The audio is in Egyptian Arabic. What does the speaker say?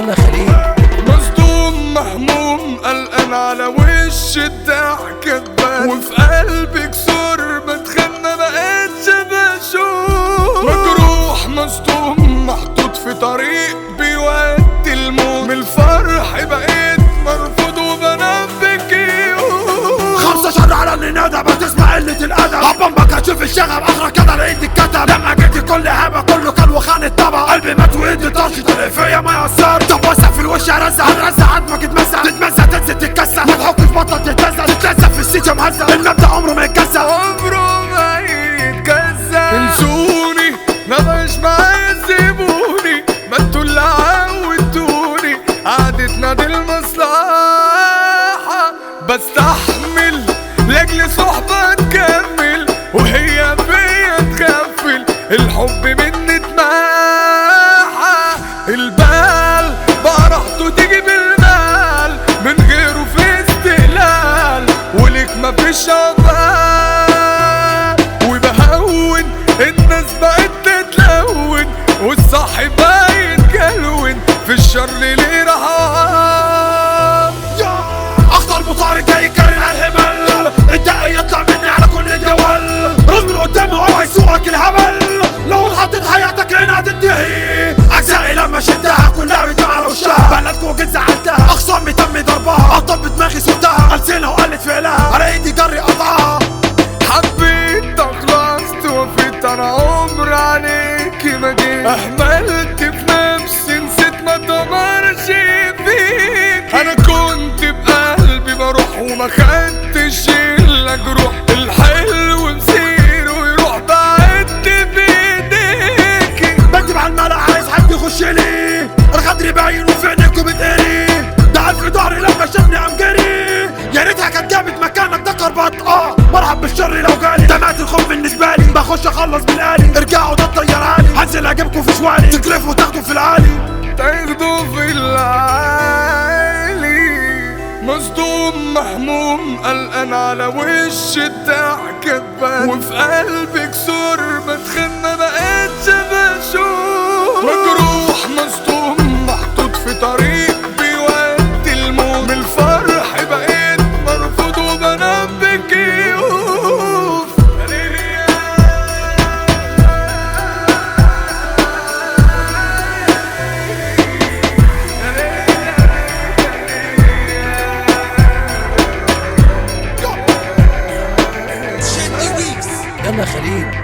يلا خليل مصدوم مهموم قلقان على وش الضحكة تبان وفي قلبي كسور بتخنى بقيتش بشوف مجروح مصدوم محطوط في طريق بيودي الموت من الفرح بقيت مرفوض وبنام بكيوت خمسة شهر على اللي ندى بتسمع قلة الأدب عبامك هتشوف الشغب آخرك كده لقيت الكتب لما جيت كل هبة كله كان وخان الطبق قلبي مات وإيدي طاشت اللي فيا ما يأثر طب وسع في الوش هرزع هنرزع عدمك اتمزع تتمزع تنزل تتكسر ما تحكش بطل تتلزق تتلزق في السيت يا مهزق المبدأ عمره ما يتكسر عمره ما يتكسر انسوني ما مش معايا سيبوني ما انتوا اللي عودتوني قعدتنا دي المصلحة بستحمل لاجل صحبة تكمل وهي فيا تغفل الحب مني اتماحى البال بقى راحته تيجي بالمال من غيره في استقلال وليك مفيش عقبال وبهون الناس بقت تتلون والصح بقى يتكلون في الشر ليه رهان يا اخطر مطارد جاي يكرر على الهبل الدقي يطلع مني على كل الدول رجل قدامي هو هيسوقك الهبل لو حطيت حياتك هنا هتنتهي اجزائي لما شدها كلها بتجمع على وشها بلدكوا جيت زعلتها اخصامي تم ضربها قطب بدماغي سوتها السنها وقلت فعلها على ايدي جري قطعها حبيت خلصت وفيت انا عمر عليكي ما جيت اهملت في نفسي نسيت ما دمرش فيك انا كنت بقلبي بروح وما خدتش الا جروح الحلو مسيره يروح بعدت بايديكي بكتب على الملأ عايز حد يخش لي الغدر باين وفي عينيكوا بتقري ده في ظهري لما شافني قام جري يا ريتها كانت جابت مكانك ده كربط اه مرحب بالشر لو جالي ده مات الخوف بالنسبه لي بخش اخلص بالالي ارجعوا ده الطيار عالي هنزل اجيبكوا في شوالي تكلفوا وتاخدوا في العالي تاخده في العالي مصدوم مهموم قلقان على وش الضحكة تبان وفي قلبي كسور بتخنى بقيتش بشوف مجروح مصدوم محطوط في طريق بيودي الموت من الفرح بقيت مرفوض وبنام بكيوف يلا خليل